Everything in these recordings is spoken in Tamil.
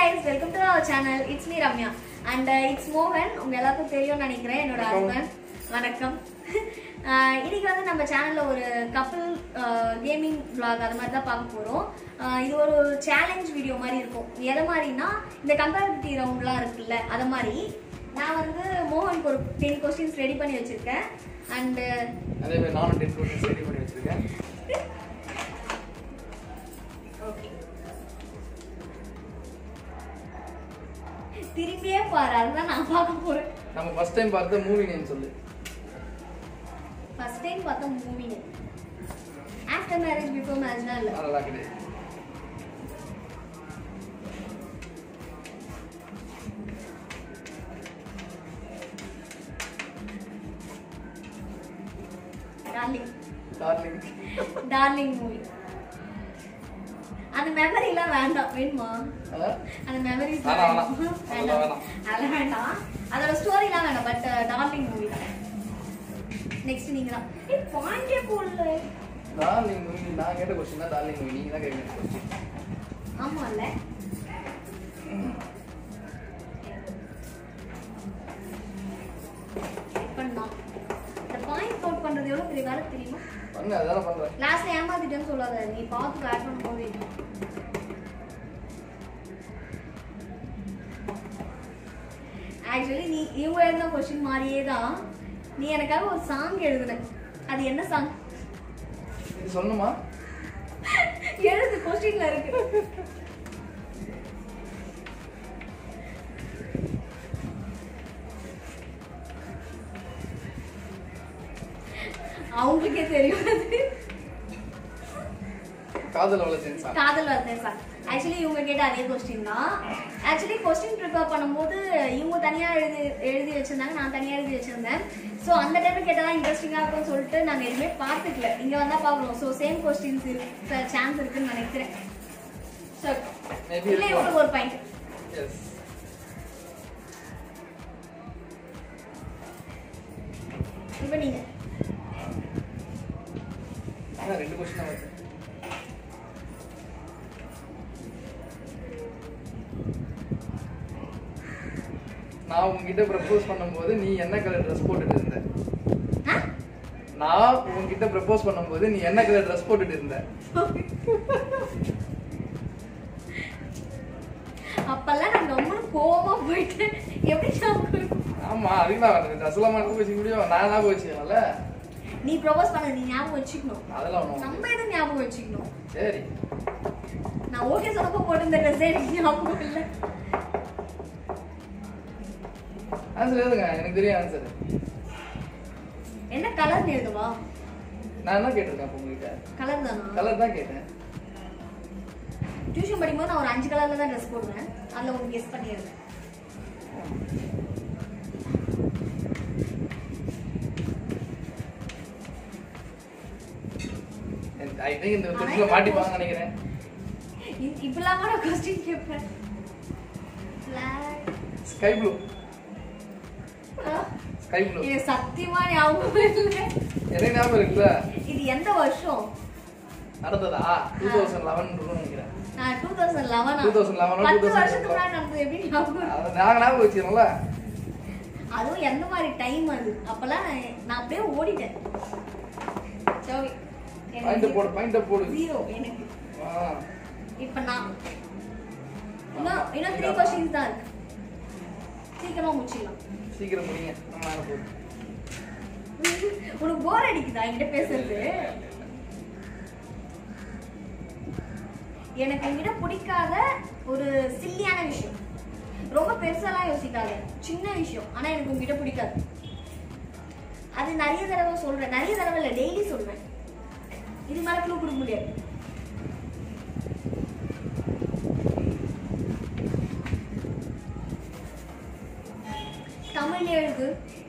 Guys welcome to our channel it's me Ramya and it's மோகன் உங்க எல்லாருக்கும் தெரியும்னு நினைக்கிறேன் என்னோட வணக்கம். ஹஸ்பண்ட் வணக்கம் ஆஹ் இன்னைக்கு வந்து நம்ம சேனல்ல ஒரு கப்பிள் கேமிங் vlog அது மாதிரி தான் பார்க்க போறோம் ஆஹ் இது ஒரு சேலஞ்ச் வீடியோ மாதிரி இருக்கும் எதை மாதிரினா இந்த கம்பேரிட்டிவ் ரவுண்ட்லாம் இருக்குல்ல அதை மாதிரி நான் வந்து மோகனுக்கு ஒரு டென் கொஸ்டின்ஸ் ரெடி பண்ணி வச்சிருக்கேன் அண்ட் அதே மாதிரி நானும் டென் கொஸ்டின்ஸ் ரெடி பண்ணி வச்சிருக்கேன் ஓகே திரும்பியே பாரு அதுதான் நான் பார்க்க போறேன் நம்ம ஃபர்ஸ்ட் டைம் பார்த்த மூவி நேம் சொல்லு ஃபர்ஸ்ட் டைம் பார்த்தா மூவி ஆஃப்டர் மேரேஜ் பிஃபோர் மேரேஜ்னா இல்லை அதெல்லாம் கிடையாது டார்லிங் டார்லிங் டார்லிங் மூவி அந்த மெமரிலாம் வேண்டாம் வேணுமா அந்த மெமரிஸ் வேணாம், வேணாம். அதெல்லாம் வேண்டாம் அதெல்லாம் வேண்டாம் அதோட ஸ்டோரிலாம் வேண்டாம் பட் டார்லிங் மூவி நெக்ஸ்ட் நீங்க தான் ஏய் பாயிண்டே போடல டார்லிங் மூவி நான் கேட்ட கொஸ்டின் தான் டார்லிங் மூவி நீங்க தான் கேட்க கொஸ்டின் ஆமால்ல பண்ணலாம் இந்த பாயிண்ட் அவுட் பண்றது எவ்வளவு பெரிய வேலை தெரியுமா பண்ணு அதெல்லாம் பண்றேன் லாஸ்ட்ல ஏமாத்திட்டேன்னு சொல்லாத நீ பார்த்து ஆட் பண்ணும்போது ஆக்சுவலி நீ இவங்க எழுதின கொஸ்டின் மாதிரியே தான் நீ எனக்காக ஒரு சாங் எழுதுன அது என்ன சாங் இது சொல்லணுமா எழுது கொஸ்டின்ல இருக்கு அவங்களுக்கே தெரியும் அது காதல் வளர்ச்சேன் சார் காதல் வந்தேன் சார் ஆக்சுவலி இவங்க கேட்ட அதே கொஸ்டின் தான் ஆக்சுவலி கொஸ்டின் ப்ரிப்பேர் பண்ணும்போது இவங்க தனியா எழுதி எழுதி வச்சிருந்தாங்க நான் தனியா எழுதி வச்சிருந்தேன் ஸோ அந்த டைம்ல கேட்டதான் இன்ட்ரெஸ்டிங்கா இருக்கும்னு சொல்லிட்டு நாங்க எதுவுமே பார்த்துக்கல இங்க வந்தா பார்க்கணும் ஸோ சேம் கொஸ்டின்ஸ் இருக்கு சான்ஸ் இருக்குன்னு நினைக்கிறேன் ஸோ Maybe இல்லை இருக்கலாம். இவங்களுக்கு ஒரு பாயிண்ட் எஸ் இப்போ நீங்க ஆனால் ரெண்டு கொஸ்டின் தான் வருது நான் உங்ககிட்ட ப்ரப்போஸ் பண்ணும்போது நீ என்ன கலர் ட்ரெஸ் போட்டுட்டு இருந்த ஆ? நான் உங்ககிட்ட ப்ரப்போஸ் பண்ணும்போது நீ என்ன கலர் ட்ரெஸ் போட்டுட்டு இருந்த அப்பெல்லாம் நான் ரொம்ப கோவமா போயிட்டு எப்படி ஞாபகம் இருக்கும்? ஆமா அதுக்கு நான் ட்ரெஸ் எல்லாம் மறந்து வச்சுக்க முடியும் நான் ஞாபகம் வச்சுக்கலாம்ல நீ ப்ரொபோஸ் பண்ண நீ ஞாபகம் வச்சுக்கணும் அதெல்லாம் ஒண்ணும் நம்ம எதுவும் ஞாபகம் வச்சுக்கணும் சரி நான் ஓகே சொன்னப்போ போட்டிருந்த ட்ரெஸ்ஸே எனக்கு ஞாபகம் இல்லை ஆன்சர் எழுதுங்க எனக்கு தெரியும் ஆன்சர் என்ன கலர் எழுதுவா நான் என்ன கேட்டிருக்கேன் அப்போ உங்ககிட்ட கலர் தானா கலர் தான் கேட்டேன் டியூஷன் படிக்கும்போது நான் ஒரு அஞ்சு கலர்ல தான் ட்ரெஸ் போடுவேன் அதுல உங்களுக்கு கெஸ் பண்ணிடுறேன் ஐ திங்க் இந்த கொஸ்டின்ல மாட்டிப்பாங்கன்னு நினைக்கிறேன் இ- இப்படிலாமா நான் கொஸ்டின் கேட்பேன் Black. ஸ்கை ப்ளூ ஆ, ஸ்கை ப்ளூ எனக்கு சத்தியமா ஞாபகம் இல்லை எனக்கு ஞாபகம் இருக்குல்ல இது எந்த வருஷம் நடந்ததா டூ தௌசண்ட் லெவன் நினைக்கிறேன் நான் டூ தௌசண்ட் லெவன் 2011 பத்து 2012. வருஷத்துக்கு முன்னாடி நடந்தது எப்படி ஞாபகம் இருக்கு? அதை நாங்க ஞாபகம் வச்சுக்கணும்ல அதுவும் எந்த மாதிரி டைம் அது அப்பெல்லாம் நான் நான் அப்படியே ஓடிட்டேன் சரி பாயிண்ட் போடு பாயிண்ட் போடு ஜீரோ எனக்கு ஆ. இப்ப நான் இன்னும் இன்னும் த்ரீ கொஸ்டின்ஸ் தான் இருக்கு சீக்கிரமா முடிச்சிடலாம் சீக்கிரம் முடிங்க நம்ம மேல போடு உனக்கு போர் அடிக்குதா என்கிட்ட பேசுறது எனக்கு என்கிட்ட பிடிக்காத ஒரு சில்லியான விஷயம் ரொம்ப பெருசாலாம் யோசிக்காத சின்ன விஷயம் ஆனா எனக்கு உங்ககிட்ட பிடிக்காது அது நிறைய தடவை சொல்றேன் நிறைய தடவை இல்லை டெய்லி சொல்றேன் இது மேல க்ளூ கொடுக்க முடியாது தமிழ்ல எழுது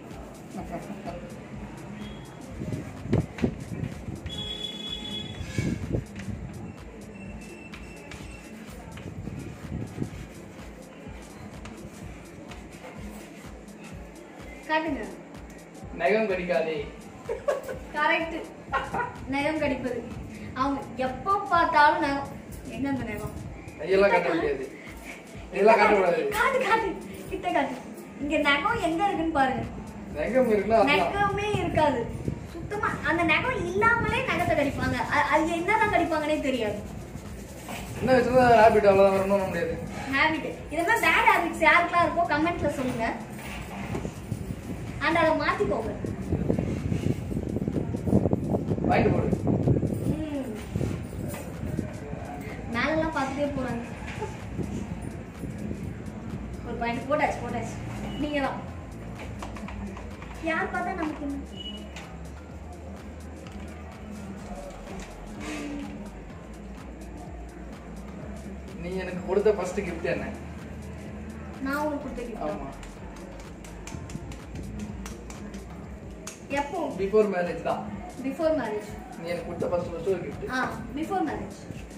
காட்டுங்க நகம் கடிக்காதே கரெக்ட் நகம் கடிப்பது அவங்க எப்போ பார்த்தாலும் நகம் எங்க அந்த நகம் கையெல்லாம் கட்ட முடியாது இதெல்லாம் காட்டக்கூடாது காட்டு காட்டு கிட்ட காட்டு இங்க நகம் எங்க இருக்குன்னு பாருங்க எங்க இருக்குன்னா அதுதான் நகமே இருக்காது சுத்தமா அந்த நகம் இல்லாமலே நகத்தை கடிப்பாங்க அ- அது என்னதான் கடிப்பாங்கன்னே தெரியாது என்ன வச்சுருந்தா ஹேபிட் அவ்வளோதான் வரணும்னு முடியாது ஹேபிட் இதெல்லாம் பேட் ஹேபிட்ஸ் யாருக்கெல்லாம் இருக்கோ கமெண்ட்ல சொல்லுங்க அண்ட் அதை மாத்திக்கோங்க வாங்கிட்டு போடு ம். மேலெல்லாம் பார்த்துட்டே போறாங்க ஒரு பாயிண்ட் போட்டாச்சு போட்டாச்சு நீங்க தான் யார் பார்த்தா நமக்கு என்ன? நீ எனக்கு கொடுத்த ஃபர்ஸ்ட் gift என்ன நான் உனக்கு கொடுத்த gift. ஆமா எப்போ பிஃபோர் மேரேஜ் தான் பிஃபோர் மேரேஜ் நீ எனக்கு கொடுத்த ஃபர்ஸ்ட் ஃபர்ஸ்ட் ஒரு gift ஆ பிஃபோர் மேரேஜ்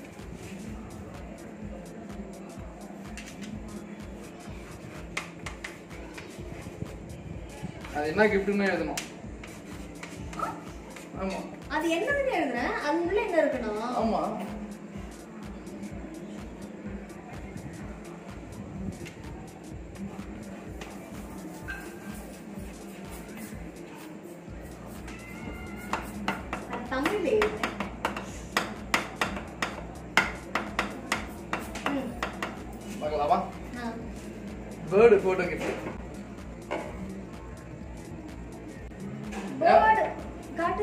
அது என்ன கிஃப்ட்னு எழுதணும் ஆமா அது என்னதுன்னு எழுதுறேன் அது உள்ள என்ன இருக்குன்னா ஆமா அது தமிழ்ல எழுதுறேன் ம், பார்க்கலாமா ஆ. Bird photo gift Bird. காட்டு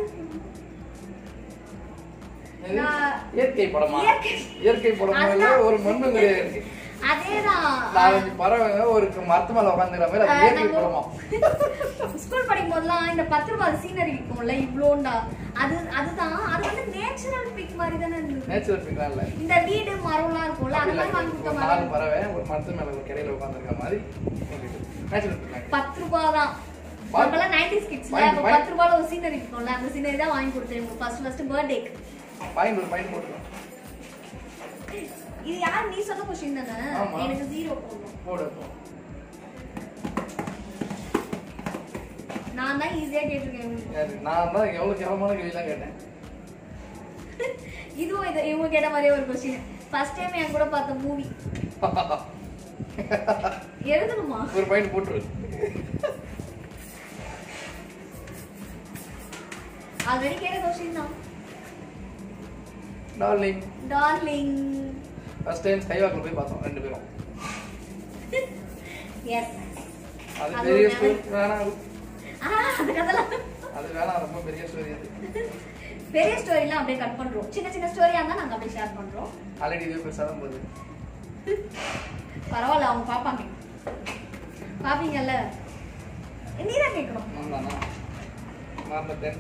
நான் இயற்கை படமா இயற்கை. இயற்கை படமா இல்ல அதுதான். ஒரு மண்ணு கிடையாது அதேதான் நாலஞ்சு பறவைங்க ஒரு மரத்து மேல உட்காந்துக்கிற மாதிரி அது இயற்கை படமா ஸ்கூல் படிக்கும் போதெல்லாம் இந்த பத்து ரூபாய் சீனரி இருக்கும்ல இவ்வளோண்டா அது அதுதான் அது வந்து நேச்சுரல் பிக் மாதிரி தானே இருந்தது நேச்சுரல் பிக்லாம் இல்ல இந்த வீடு மரம்லாம் இருக்கும்ல அந்த மாதிரி வாங்கி ஒரு கொடுத்த நாலு மாதிரி பறவை ஒரு மரத்து மேல ஒரு கிடையில உட்காந்துருக்க மாதிரி நேச்சுரல் பிக்லாம் பத்து ரூபாய் தான் பா- நம்மளாம் நைன்டிஸ் கிட்ஸ்ல வாங்கி- அப்ப வாங்கி- பத்து ரூபாய்ல ஒரு சீனரி இருக்கும்ல அந்த சீனரி தான் வாங்கி கொடுத்தேன் ஃபர்ஸ்ட் ஃபர்ஸ்ட் பர்த்டேக்கு பாயிண்ட் ஒரு பாயிண்ட் போட்டுருக்கோம் இது யார் நீ சொன்ன கொஸ்டின் தானே ஆமா. எனக்கு ஜீரோ போடணும் போடு அப்போ. நான் தான் ஈஸியா கேட்டிருக்கேன் யாரு? நான் தான் எவ்வளவு கேவலமான கேள்விலாம் கேட்டேன் இதுவும் இது இவங்க கேட்ட மாதிரியே ஒரு கொஸ்டின் ஃபர்ஸ்ட் டைம் என் கூட பார்த்த மூவி எழுதணுமா ஒரு பாயிண்ட் போட்டுரு ஆல்ரெடி கேட்ட கொஸ்டின் தான் டார்லிங் டார்லிங் ஃபர்ஸ்ட் டைம் ஸ்கைவாக்கில் போய் பார்த்தோம் ரெண்டு பேரும் எஸ் அது அது பெரிய ஒரு ஸ்டோரி வேணாம் ஆ அந்த கதெல்லாம் அது வேணாம் ரொம்ப பெரிய ஸ்டோரி அது பெரிய ஸ்டோரிலாம் அப்படியே கட் பண்றோம் சின்ன சின்ன ஸ்டோரியா இருந்தா நாங்க அப்படியே ஷேர் பண்றோம் ஆல்ரெடி இது பெருசாக தான் போகுது பரவாயில்ல அவங்க பாப்பாங்க பாப்பீங்கல்ல நீதான் கேட்கணும் நான் தானா மறந்துட்டேன்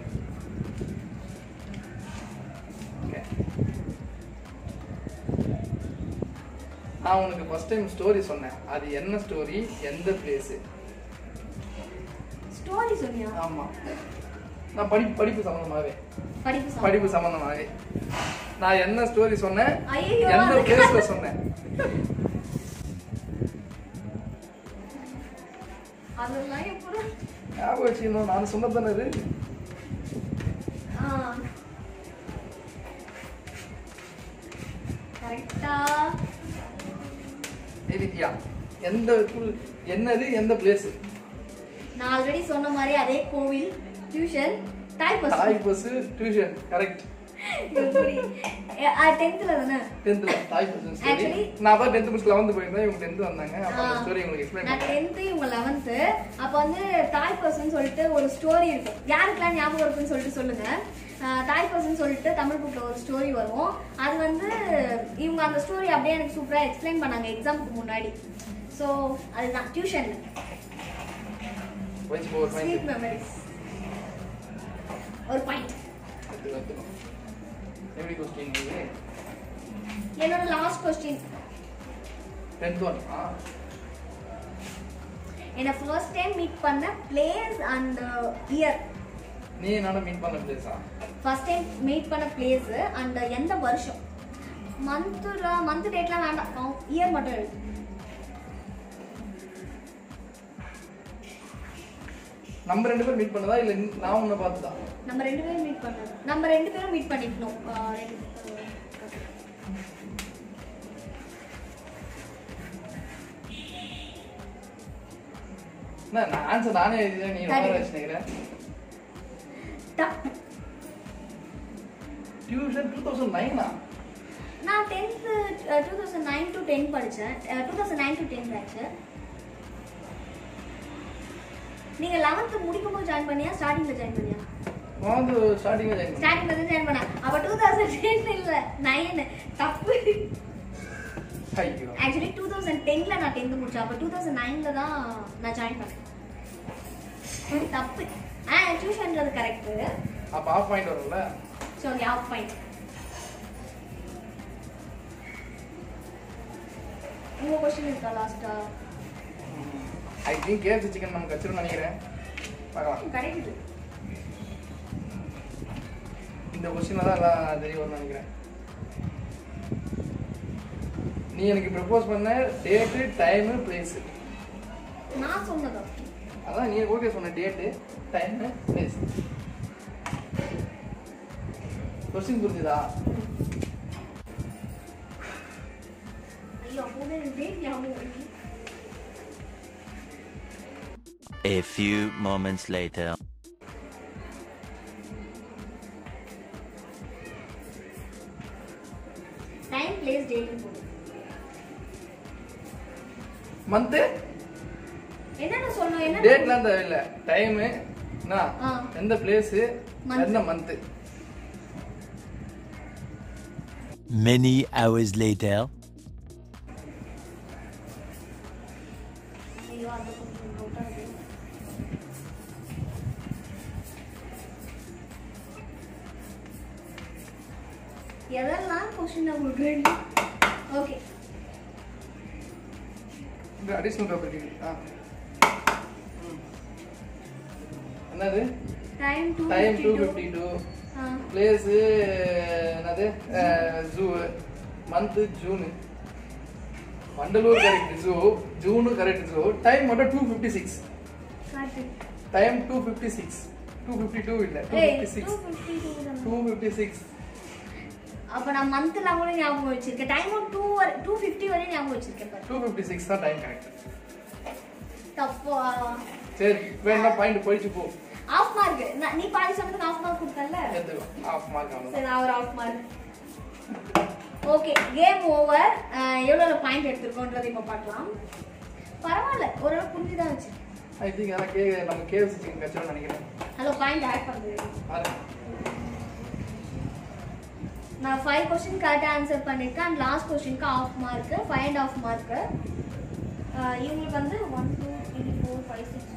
ஓகே நான் உனக்கு ஃபர்ஸ்ட் டைம் ஸ்டோரி சொன்னேன் அது என்ன ஸ்டோரி எந்த பிளேஸ் ஸ்டோரி சொன்னியா ஆமா நான் படி படிப்பு சம்பந்தமாவே படிப்பு சம்பந்தமா? படிப்பு சம்பந்தமாவே நான் என்ன ஸ்டோரி சொன்னேன் ஐயையோ, எந்த அது பிளேஸ்ல சொன்னேன் அதெல்லாம் எப்படி ஞாபகம் வச்சுக்கணும் நான் சொன்னதானே இது கரெக்டா எழுதிட்டியா எந்த குள்- என்னது எந்த பிளேஸ் நான் ஆல்ரெடி சொன்ன மாதிரி அதே கோவில் டியூஷன் தாய் பஸ் தாய் பஸ் டியூஷன் கரெக்ட் டென்த்ல தானே டென்த்ல தாய் பஸ் ஸ்டோரி Actually- நான் தான் டென்த் பஸ் லெவன்த் போயிருந்தேன் இவங்க டென்த் வந்தாங்க அப்ப அந்த ஆ. ஸ்டோரி உங்களுக்கு எக்ஸ்பிளைன் நான் பண்ணேன் டென்த்து இவங்க லெவன்த்து அப்போ வந்து தாய் பர்சன் சொல்லிட்டு ஒரு ஸ்டோரி இருக்கும் யாருக்கெல்லாம் ஞாபகம் இருக்குன்னு சொல்லிட்டு சொல்லுங்க ஆஹ் தாய் பர்சன் சொல்லிட்டு தமிழ் புக்கில் ஒரு ஸ்டோரி வரும் அது வந்து இவங்க அந்த ஸ்டோரி அப்படியே எனக்கு சூப்பராக எக்ஸ்பிளைன் பண்ணாங்க எக்ஸாமுக்கு முன்னாடி ஸோ அதுதான் டியூஷனில் வச்சு ஒரு ஸ்வீட் பாயிண்ட் மெமரிஸ் ஒரு பாயிண்ட் எப்படி கொஸ்டின் இது என்னோட லாஸ்ட் கொஸ்டின் டென்த் ஒன் ஆ என்னை ஃபர்ஸ்ட் டைம் மீட் பண்ண பிளேஸ் அண்ட் இயர் நீ என்னோட மீட் பண்ண பிளேஸா ஃபர்ஸ்ட் டைம் மீட் பண்ண பிளேஸ் அண்ட் எந்த வருஷம் மந்த்ல மந்த் டேட்லாம் வேண்டாம் இயர் மட்டும் எழுது நம்ம ரெண்டு பேரும் மீட் பண்ணதா இல்ல நீ- நான் உன்னை பார்த்ததா நம்ம ரெண்டு பேரும் மீட் பண்ணது நம்ம ரெண்டு பேரும் மீட் பண்ணிக்கணும் ஆஹ் ரெண்டு- என்ன, நான் ஆன்சர் நானே எழுதிட்டேன் நீ சரி. வேற வச்சுக்கிறேன் தப்பு டியூஷன் டூ தௌசண்ட் நைனா நான் tenth two thousand nine to ten படித்தேன் two thousand nine to ten ஆச்சு நீங்கள் லெவன்த்து முடிக்கும் போது ஜாயின் பண்ணியா ஸ்டார்டிங்கில் ஜாயின் பண்ணியா நான் வந்து ஸ்டார்டிங்ல ஜாயின் ஸ்டார்டிங்கில் தான் ஜாயின் பண்ணேன் அப்போ டூ தௌசண்ட் டென் இல்லை நைன் தப்பு ஐயோ ஆக்சுவலி டூ தௌசண்ட் டென்னில் நான் டென்த்து முடிச்சேன் அப்போ டூ தௌசண்ட் நைனில் தான் நான் ஜாயின் பண்ணேன் தப்பு ஆ டியூஷன்றது கரெக்டு அப்ப ஆஃப் பாயிண்ட் வரும்ல ஸோ ஓகே ஆஃப் பாயிண்ட் உங்கள் கொஸ்டின் இருக்கா லாஸ்ட்டாக ஐ திங்க் கேஎஃப்சி சிக்கன் நமக்கு வச்சிருன்னு நினைக்கிறேன் பார்க்கலாம் கிடைக்குது இந்த கொஸ்டின்ல தான் எல்லாம் தெரிய வரும்னு நினைக்கிறேன் நீ எனக்கு ப்ரப்போஸ் பண்ண டேட்டு டைமு பிளேஸ் நான் சொன்னதா அதான் நீ ஓகே சொன்ன டேட்டு டைமு பிளேஸ் கொஸ்டின் புரிஞ்சுதா ஐயோ அப்போவே எனக்கு டேட் ஞாபகம் இருக்கு A few moments later. Time place டேட்னு போடு மந்த்து என்னென்ன சொல்லணும் என்ன டேட்லாம் தேவையில்லை டைமு என்ன ஆ. எந்த பிளேஸு Month. என்ன மந்த்து Many hours later. ஐயோ அது கொஞ்சம் doubt ஆ இருக்கு. எதெல்லாம் கொஸ்டின் உங்களுக்கு ஓகே இந்த அடிஷ்னல் பேப்பர் இருக்கு ஆ ம். என்னது time two time two fifty two place என்னது zoo month June Vandalur correct zoo June correct zoo time மட்டும் டூ ஃபிஃப்டி சிக்ஸ் காட்டு time two fifty six two fifty two இல்லை டூ ஏய் fifty two six fifty two two fifty six அப்போ நான் மந்த்லாம் கூட ஞாபகம் வச்சிருக்கேன் டைமும் டூ டூ ஃபிஃப்டி வரையும் ஞாபகம் வச்சிருக்கேன் பாரு டூ ஃபிஃப்டி சிக்ஸ் தான் டைம் கரெக்ட் தப்பா சரி வேணா பாயிண்ட் போயிடுச்சு போ ஆஃப் மார்க் நீ பாதி சொன்னதுக்கு ஆஃப் மார்க் கொடுத்தல எடுத்துக்கோ ஆஃப் மார்க் ஆகும் சரி நான் ஒரு half mark okay game over எவ்வளோ பாயிண்ட் எடுத்திருக்கோன்றது இப்போ பார்க்கலாம் பரவாயில்ல ஓரளவு புரிஞ்சு தான் வச்சு ஐ திங்க் ஆனால் கே நம்ம கேஎஃப்சி சிக்கன் கச்சிடும் நினைக்கிறேன் ஹலோ பாயிண்ட் ஆட் பண்ணுறது பாருங்க நான் ஃபைவ் கொஸ்டின் கரெக்டாக ஆன்சர் பண்ணியிருக்கேன் அண்ட் லாஸ்ட் கொஸ்டினுக்கு half mark five and half mark இவங்களுக்கு வந்து one two three four five six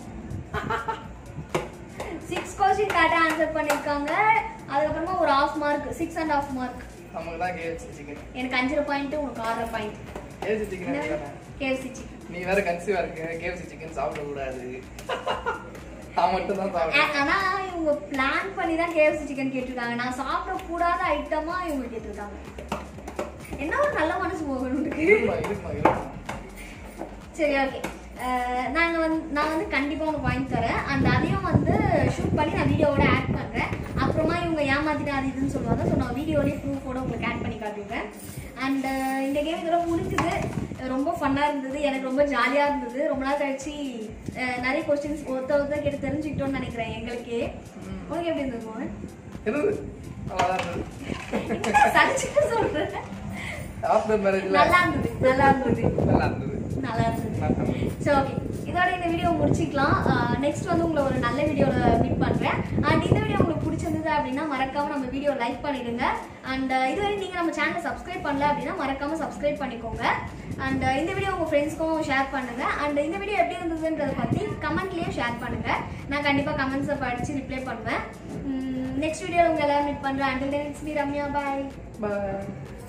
six question கரெக்டாக ஆன்சர் பண்ணியிருக்காங்க அதுக்கப்புறமா ஒரு half mark six and half mark நமக்கு தான் கேஎஃப்சி சிக்கன் எனக்கு அஞ்சரை பாயிண்ட் உனக்கு ஆறரை பாயிண்ட் கேஎஃப்சி சிக்கன் எடுத்துக்கானே கேஎஃப்சி சிக்கன் நீ வேற கன்சீவா இருக்க கேஎஃப்சி சிக்கன் சாப்பிட கூடாது நான் மட்டும் தான் சாப்பிடுவேன் ஆனா இவங்க பிளான் பண்ணி தான் கேஎஃப்சி சிக்கன் கேட்டிருக்காங்க நான் சாப்பிடக்கூடாத ஐட்டமா இவங்க கேட்டிருக்காங்க என்ன ஒரு நல்ல மனசு போகணும் உனக்கு இருக்குமா இருக்குமா இருக்குமா சரி ஓகே நாங்கள் வந்து நான் வந்து கண்டிப்பாக உனக்கு வாங்கி தரேன் அண்ட் அதையும் வந்து ஷூட் பண்ணி நான் வீடியோவோட ஆட் பண்ணுறேன் அப்புறமா இவங்க ஏமாத்திட்டு அது இதுன்னு சொல்லுவாங்க ஸோ நான் வீடியோலேயே ப்ரூஃபோட உங்களுக்கு ஆட் பண்ணி காட்டுவேன் அண்ட் இந்த கேம் இதெல்லாம் முடிஞ்சுது ரொம்ப ஃபன்னாக இருந்தது எனக்கு ரொம்ப ஜாலியாக இருந்தது ரொம்ப நாள் கழிச்சு அஹ், நிறைய கொஸ்டின்ஸ் ஒருத்த ஒருத்தர் கேட்டு தெரிஞ்சுக்கிட்டோம்னு நினைக்கிறேன் எங்களுக்கே உனக்கு எப்படி இருந்தது மோகன் இருந்தது நல்லா தான் இருந்தது சலிச்சுட்டு சொல்கிறேன் ஆஃப்டர் மேரேஜ்ல நல்லா இருந்தது நல்லா இருந்தது நல்லா இருந்தது நல்லா இருந்தது நல்லா இருந்தது. சரி ஓகே இதோட இந்த வீடியோ முடிச்சிக்கலாம் நெக்ஸ்ட் வந்து உங்களை ஒரு நல்ல வீடியோவில் மீட் பண்ணுறேன் அண்ட் இந்த வீடியோ உங்களுக்கு பிடிச்சிருந்தது அப்படின்னா மறக்காம நம்ம வீடியோ லைக் பண்ணிடுங்க அண்ட் இதுவரை நீங்கள் நம்ம சேனலை சப்ஸ்கிரைப் பண்ணல அப்படின்னா மறக்காம சப்ஸ்கிரைப் பண்ணிக்கோங்க அண்ட் இந்த வீடியோ உங்கள் ஃப்ரெண்ட்ஸ்க்கும் ஷேர் பண்ணுங்க அண்ட் இந்த வீடியோ எப்படி இருந்ததுன்றதை பற்றி கமெண்ட்லேயும் ஷேர் பண்ணுங்க நான் கண்டிப்பாக கமெண்ட்ஸை படித்து ரிப்ளை பண்ணுவேன் நெக்ஸ்ட் வீடியோவில் உங்களை எல்லாரும் மீட் பண்ணுறேன் until next me Ramya bye Bye.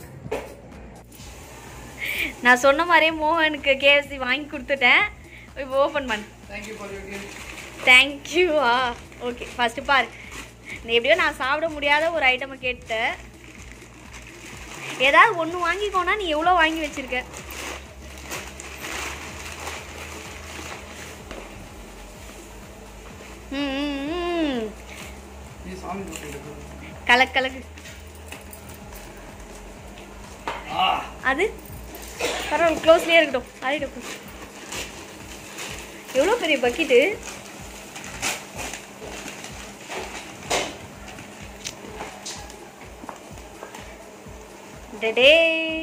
நான் சொன்ன மாதிரியே மோகனுக்கு கேஎஃப்சி வாங்கி கொடுத்துட்டேன் இப்போ ஓப்பன் பண்ணு Thank you for your gift. தேங்க்யூவா ஓகே ஃபஸ்ட்டு பாரு நீ எப்படியோ நான் சாப்பிட முடியாத ஒரு ஐட்டமை கேட்டேன் ஏதாவது ஒன்று வாங்கிக்கோனா நீ எவ்வளோ வாங்கி வச்சிருக்க ம், ம், ம். நீ சாமி கும்பிட்டு கலக்கு கலக்கு அது பரவாயில்ல க்ளோஸ்லேயே இருக்கட்டும் ஆறிடும் எவ்வளோ பெரிய பக்கெட்டு டடே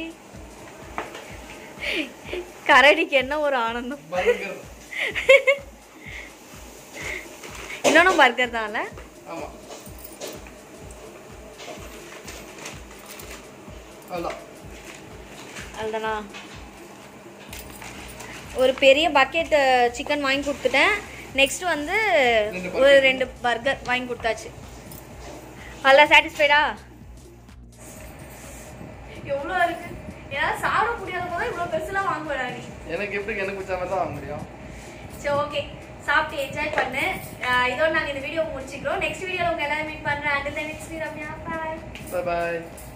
கரடிக்கு என்ன ஒரு ஆனந்தம் பர்கர் இன்னொன்னும் பர்கர் தான்ல ஆமா அவ்வளோதான் அதுதானா ஒரு பெரிய பக்கெட் சிக்கன் வாங்கி கொடுத்துட்டேன் நெக்ஸ்ட் வந்து ரெண்டு ஒரு bucket. ரெண்டு பர்கர் வாங்கி கொடுத்தாச்சு நல்லா சாட்டிஸ்ஃபைடா எவ்வளோ இருக்கு ஏதாவது சாப்பிட முடியாத போது இவ்வளோ பெருசுலாம் வாங்க வேணாம் நீ எனக்கு எப்படி எனக்கு பிடிச்ச மாதிரி தான் வாங்க முடியும் சரி ஓகே சாப்பிட்டு என்ஜாய் பண்ணு அஹ் இதோட நாங்கள் இந்த வீடியோ முடிச்சுக்கிறோம் நெக்ஸ்ட் வீடியோவில் உங்க எல்லாரும் மீட் பண்ணுறேன் and next video bye bye bye